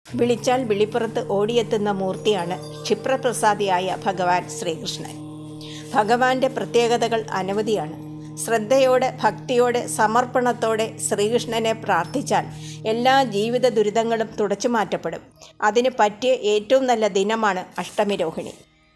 വിളിച്ചാൽ വിളിപ്പുറത്ത് ഓടിയെത്തുന്ന മൂർത്തിയാണ് ക്ഷിപ്രപ്രസാദിയായ ഭഗവാൻ ശ്രീകൃഷ്ണൻ ഭഗവാന്റെ പ്രത്യേകതകൾ അനവധിയാണ് ശ്രദ്ധയോടെ ഭക്തിയോടെ സമർപ്പണത്തോടെ ശ്രീകൃഷ്ണനെ പ്രാർത്ഥിച്ചാൽ എല്ലാ ജീവിത ദുരിതങ്ങളും തുടച്ചു മാറ്റപ്പെടും അതിന് പറ്റിയ ഏറ്റവും നല്ല ദിനമാണ് അഷ്ടമിരോഹിണി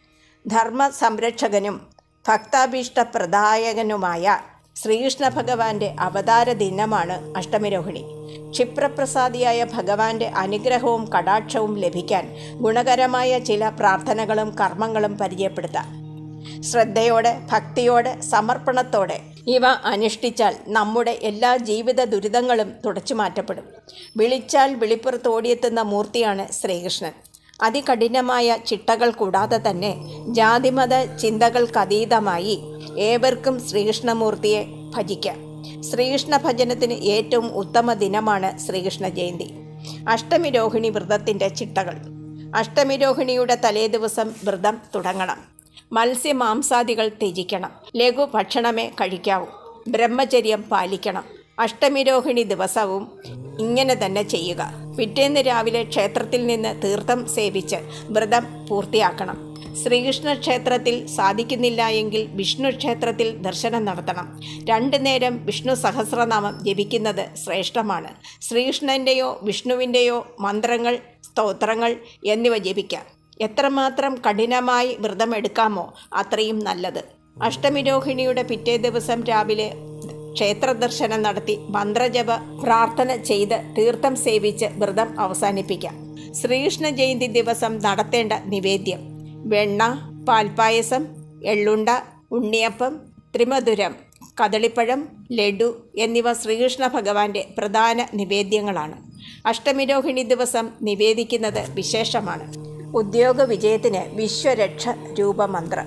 ധർമ്മ സംരക്ഷകനും ഭക്താഭീഷ്ട പ്രദായകനുമായ ശ്രീകൃഷ്ണ ഭഗവാന്റെ അവതാര ദിനമാണ് അഷ്ടമിരോഹിണി ക്ഷിപ്രപ്രസാദിയായ ഭഗവാന്റെ അനുഗ്രഹവും കടാക്ഷവും ലഭിക്കാൻ ഗുണകരമായ ചില പ്രാർത്ഥനകളും കർമ്മങ്ങളും പരിചയപ്പെടുത്താം ശ്രദ്ധയോടെ ഭക്തിയോടെ സമർപ്പണത്തോടെ ഇവ അനുഷ്ഠിച്ചാൽ നമ്മുടെ എല്ലാ ജീവിത ദുരിതങ്ങളും തുടച്ചു മാറ്റപ്പെടും വിളിച്ചാൽ വിളിപ്പുറത്ത് ഓടിയെത്തുന്ന മൂർത്തിയാണ് ശ്രീകൃഷ്ണൻ അതികഠിനമായ ചിട്ടകൾ കൂടാതെ തന്നെ ജാതിമത ചിന്തകൾക്കതീതമായി ഏവർക്കും ശ്രീകൃഷ്ണമൂർത്തിയെ ഭജിക്കാം ശ്രീകൃഷ്ണ ഭജനത്തിന് ഏറ്റവും ഉത്തമ ദിനമാണ് ശ്രീകൃഷ്ണ ജയന്തി അഷ്ടമി രോഹിണി വ്രതത്തിൻ്റെ ചിട്ടകൾ അഷ്ടമി രോഹിണിയുടെ തലേദിവസം വ്രതം തുടങ്ങണം മത്സ്യമാംസാദികൾ ത്യജിക്കണം ലഘു ഭക്ഷണമേ കഴിക്കാവൂ ബ്രഹ്മചര്യം പാലിക്കണം അഷ്ടമിരോഹിണി ദിവസവും ഇങ്ങനെ തന്നെ ചെയ്യുക പിറ്റേന്ന് രാവിലെ ക്ഷേത്രത്തിൽ നിന്ന് തീർത്ഥം സേവിച്ച് വ്രതം പൂർത്തിയാക്കണം ശ്രീകൃഷ്ണ ക്ഷേത്രത്തിൽ സാധിക്കുന്നില്ല എങ്കിൽ വിഷ്ണു ക്ഷേത്രത്തിൽ ദർശനം നടത്തണം രണ്ടു നേരം വിഷ്ണു സഹസ്രനാമം ജപിക്കുന്നത് ശ്രേഷ്ഠമാണ് ശ്രീകൃഷ്ണൻ്റെയോ വിഷ്ണുവിൻ്റെയോ മന്ത്രങ്ങൾ സ്തോത്രങ്ങൾ എന്നിവ ജപിക്കാം എത്രമാത്രം കഠിനമായി വ്രതമെടുക്കാമോ അത്രയും നല്ലത് അഷ്ടമിരോഹിണിയുടെ പിറ്റേ ദിവസം രാവിലെ ക്ഷേത്ര ദർശനം നടത്തി മന്ത്രജപ പ്രാർത്ഥന ചെയ്ത് തീർത്ഥം സേവിച്ച് വ്രതം അവസാനിപ്പിക്കാം ശ്രീകൃഷ്ണ ജയന്തി ദിവസം നടത്തേണ്ട നിവേദ്യം വെണ്ണ പാൽപ്പായസം എള്ളുണ്ട ഉണ്ണിയപ്പം ത്രിമധുരം കദളിപ്പഴം ലഡു എന്നിവ ശ്രീകൃഷ്ണ ഭഗവാന്റെ പ്രധാന നിവേദ്യങ്ങളാണ് അഷ്ടമിരോഹിണി ദിവസം നിവേദിക്കുന്നത് വിശേഷമാണ് ഉദ്യോഗ വിജയത്തിന് വിശ്വരക്ഷ രൂപമന്ത്രം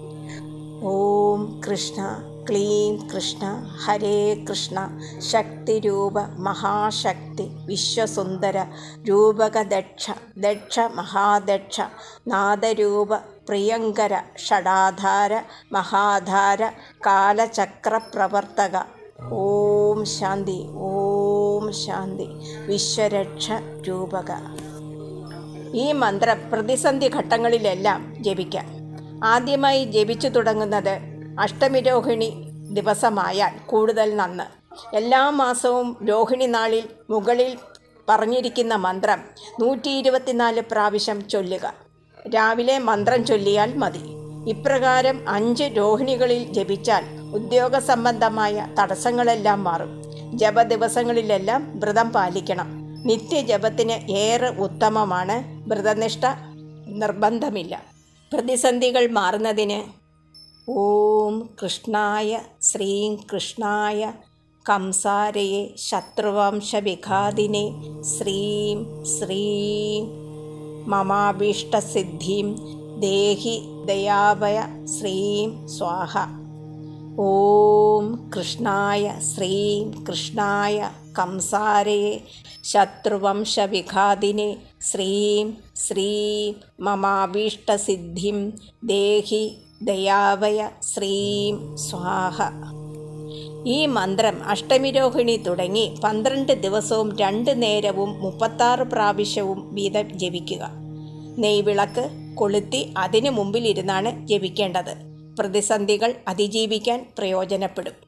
ഓം കൃഷ്ണ ക്ലീം കൃഷ്ണ ഹരേ കൃഷ്ണ ശക്തിരൂപ മഹാശക്തി വിശ്വസുന്ദര രൂപകദക്ഷ ദക്ഷ മഹാദക്ഷ നാദരൂപ പ്രിയങ്കര ഷടാധാര മഹാധാര കാലചക്രപ്രവർത്തക ഓം ശാന്തി ഓം ശാന്തി വിശ്വരക്ഷ രൂപക ഈ മന്ത്രം പ്രതിസന്ധി ഘട്ടങ്ങളിലെല്ലാം ജപിക്കാം ആദ്യമായി ജപിച്ചു തുടങ്ങുന്നത് അഷ്ടമിരോഹിണി ദിവസമായാൽ കൂടുതൽ നന്ന് എല്ലാ മാസവും രോഹിണി നാളിൽ മുകളിൽ പറഞ്ഞിരിക്കുന്ന മന്ത്രം നൂറ്റി ഇരുപത്തിനാല് പ്രാവശ്യം ചൊല്ലുക രാവിലെ മന്ത്രം ചൊല്ലിയാൽ മതി ഇപ്രകാരം അഞ്ച് രോഹിണികളിൽ ജപിച്ചാൽ ഉദ്യോഗ സംബന്ധമായ തടസ്സങ്ങളെല്ലാം മാറും ജപ ദിവസങ്ങളിലെല്ലാം വ്രതം പാലിക്കണം നിത്യജപത്തിന് ഏറെ ഉത്തമമാണ് വ്രതനിഷ്ഠ നിർബന്ധമില്ല പ്രതിസന്ധികൾ മാറുന്നതിന് ഓം കൃഷ്ണായ ശ്രീം കൃഷ്ണായ കംസാരയെ ശത്രുവംശവിഘാതിനെ ശ്രീം ശ്രീം മമാഭീഷ്ടസിദ്ധിം ദേഹി ദയാവയ ശ്രീം സ്വാഹ ഓം കൃഷ്ണായ ശ്രീം കൃഷ്ണായ കംസാരയെ ശത്രുവംശവിഘാതിനെ ശ്രീം ശ്രീം മമാഭീഷ്ടസിദ്ധിം ദേഹി ദയാവയ ശ്രീം സ്വാഹ ഈ മന്ത്രം അഷ്ടമിരോഹിണി തുടങ്ങി പന്ത്രണ്ട് ദിവസവും രണ്ട് നേരവും മുപ്പത്താറ് പ്രാവശ്യവും വീതം ജപിക്കുക നെയ്വിളക്ക് കൊളുത്തി അതിനു മുമ്പിലിരുന്നാണ് ജപിക്കേണ്ടത് പ്രതിസന്ധികൾ അതിജീവിക്കാൻ പ്രയോജനപ്പെടും